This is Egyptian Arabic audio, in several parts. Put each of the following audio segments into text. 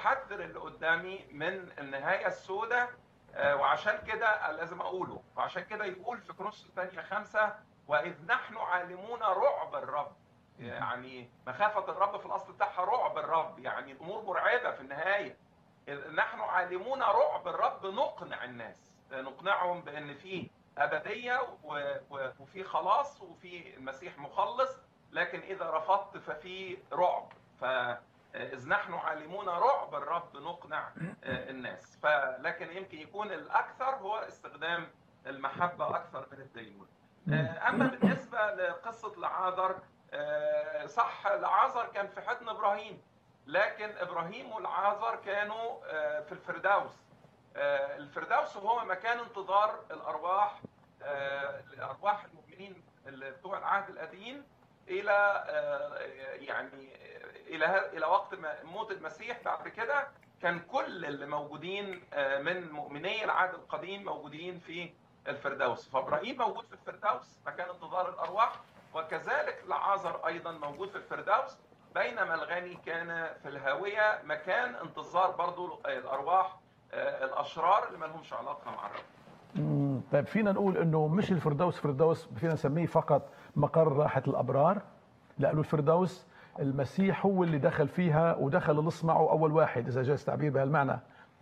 احذر اللي قدامي من النهايه السوداء آه، وعشان كده لازم اقوله وعشان كده يقول في كروس الثانيه خمسه واذ نحن عالمون رعب الرب يعني مخافه الرب في الاصل بتاعها رعب الرب يعني الامور مرعبه في النهايه إذ نحن عالمون رعب الرب نقنع الناس نقنعهم بان في ابديه و- و- وفي خلاص وفي المسيح مخلص لكن اذا رفضت ففي رعب فاذ نحن عالمون رعب الرب نقنع آه، الناس فلكن يمكن يكون الاكثر هو استخدام المحبه اكثر من الدينونه آه، اما بالنسبه لقصه لعازر آه، صح لعازر كان في حضن ابراهيم لكن ابراهيم والعازر كانوا آه، في الفردوس آه، الفردوس هو مكان انتظار الارواح آه، ارواح المؤمنين اللي بتوع العهد القديم الى آه، يعني الى ه- الى وقت ما- موت المسيح بعد كده كان كل اللي موجودين آه، من مؤمني العهد القديم موجودين في الفردوس فابراهيم موجود في الفردوس مكان انتظار الارواح وكذلك لعازر ايضا موجود في الفردوس بينما الغني كان في الهاويه مكان انتظار برضو الارواح آه، الاشرار اللي ما لهمش علاقه مع الرب مم، طيب فينا نقول انه مش الفردوس فردوس فينا نسميه فقط مقر راحه الابرار لانه الفردوس المسيح هو اللي دخل فيها ودخل اللي معه اول واحد اذا جاز التعبير بهالمعنى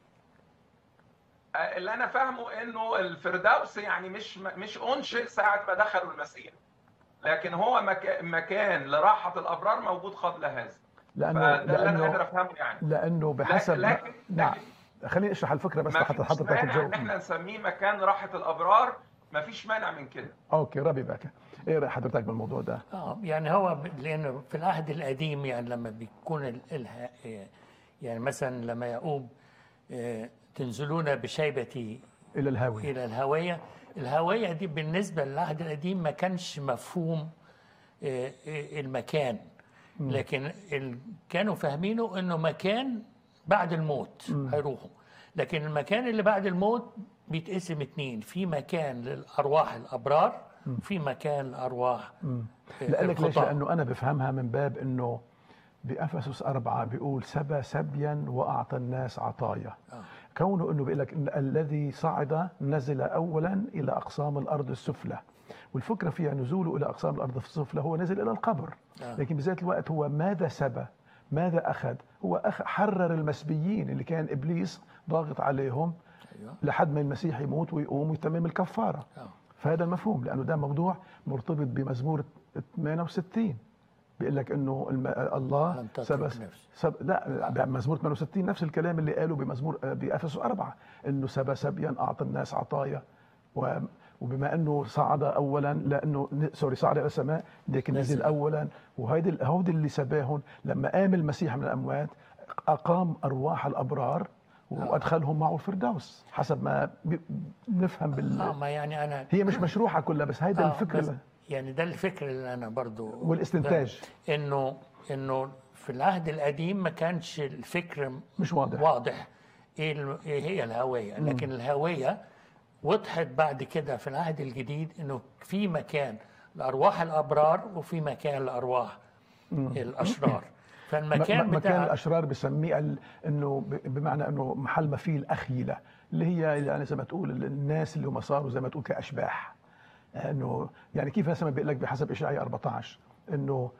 آه، اللي انا فاهمه انه الفردوس يعني مش مش انشئ ساعه ما دخلوا المسيح لكن هو مكان مكان لراحه الابرار موجود قبل هذا لانه فده اللي انا قادر لانه افهمه يعني لانه بحسب لكن- نعم لكن- خليني اشرح الفكره بس ما لحتى فيش حضرتك مانع ان تجاوب احنا نسميه مكان راحه الابرار ما فيش مانع من كده اوكي ربي باك ايه راي حضرتك بالموضوع ده اه يعني هو ب- لانه في العهد القديم يعني لما بيكون ال- الها آه، يعني مثلا لما يعقوب آه، تنزلون بشيبتي الى الهاويه الى الهويه الهويه دي بالنسبه للعهد القديم ما كانش مفهوم آه، آه، المكان لكن ال- كانوا فاهمينه انه مكان بعد الموت هيروحوا لكن المكان اللي بعد الموت بيتقسم اتنين في مكان للارواح الابرار في مكان لارواح آه، لك ليش الخطاة. لانه انا بفهمها من باب انه بافسس أربعة بيقول سبى سبيا واعطى الناس عطايا آه. كونه انه بيقول لك إن الذي صعد نزل اولا الى اقسام الارض السفلى والفكره فيها نزوله الى اقسام الارض السفلى هو نزل الى القبر آه. لكن بذات الوقت هو ماذا سبى ماذا اخذ هو أخ حرر المسبيين اللي كان ابليس ضاغط عليهم أيوة. لحد ما المسيح يموت ويقوم ويتمم الكفاره آه. فهذا المفهوم لانه ده موضوع مرتبط بمزمور 68 بيقول لك انه الم... الله لم تترك سبى نفسي. سب... لا مزمور 68 نفس الكلام اللي قاله بمزمور بافسس أربعة انه سبى سبيا اعطى الناس عطايا و... وبما انه صعد اولا لانه ن- سوري صعد الى السماء لكن نزل. نزل اولا وهيدي ال- هودي اللي سباهم لما قام المسيح من الاموات اقام ارواح الابرار وادخلهم معه الفردوس حسب ما ب- بنفهم بال... اه ما يعني انا هي مش مشروحه كلها بس هيدا آه، الفكر بس اللي- يعني ده الفكر اللي انا برضو والاستنتاج. انه انه في العهد القديم ما كانش الفكر مش واضح. واضح ايه ال- إيه هي الهويه لكن الهويه وضحت بعد كده في العهد الجديد انه في مكان لارواح الابرار وفي مكان لارواح الاشرار فالمكان م- مكان بتاع الاشرار بسميه ال- انه ب- بمعنى انه محل ما فيه الاخيله اللي هي يعني زي ما تقول ال- الناس اللي هم صاروا زي ما تقول كاشباح انه يعني كيف مثلا بيقول لك بحسب اشعياء 14 انه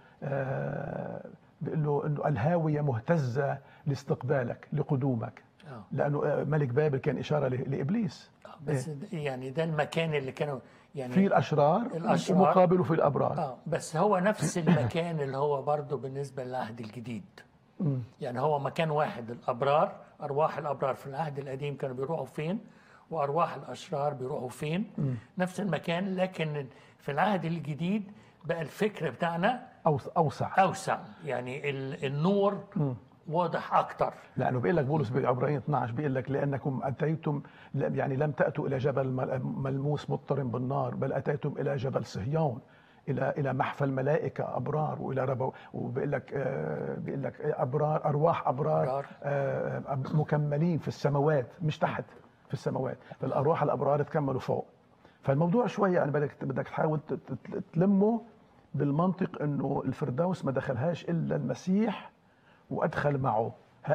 آه بيقول له انه الهاويه مهتزه لاستقبالك لقدومك آه. لانه آه، ملك بابل كان اشاره ل- لابليس بس د- يعني ده المكان اللي كانوا يعني في الاشرار, الأشرار. ومقابله في الابرار اه بس هو نفس المكان اللي هو برضه بالنسبه للعهد الجديد يعني هو مكان واحد الابرار ارواح الابرار في العهد القديم كانوا بيروحوا فين وارواح الاشرار بيروحوا فين نفس المكان لكن في العهد الجديد بقى الفكر بتاعنا أوس- اوسع اوسع يعني ال- النور واضح اكتر لانه بيقول لك بولس بعبرانيين 12 بيقول لك لانكم اتيتم يعني لم تاتوا الى جبل مل- ملموس مضطرم بالنار بل اتيتم الى جبل صهيون الى الى محفل ملائكه ابرار والى ربو وبيقول لك آه، بيقول لك ابرار ارواح ابرار أبرار. آه، أب- مكملين في السماوات مش تحت في السماوات فالارواح الابرار تكملوا فوق فالموضوع شويه يعني بدك بدك تحاول ت- ت- تلمه بالمنطق انه الفردوس ما دخلهاش الا المسيح وادخل معه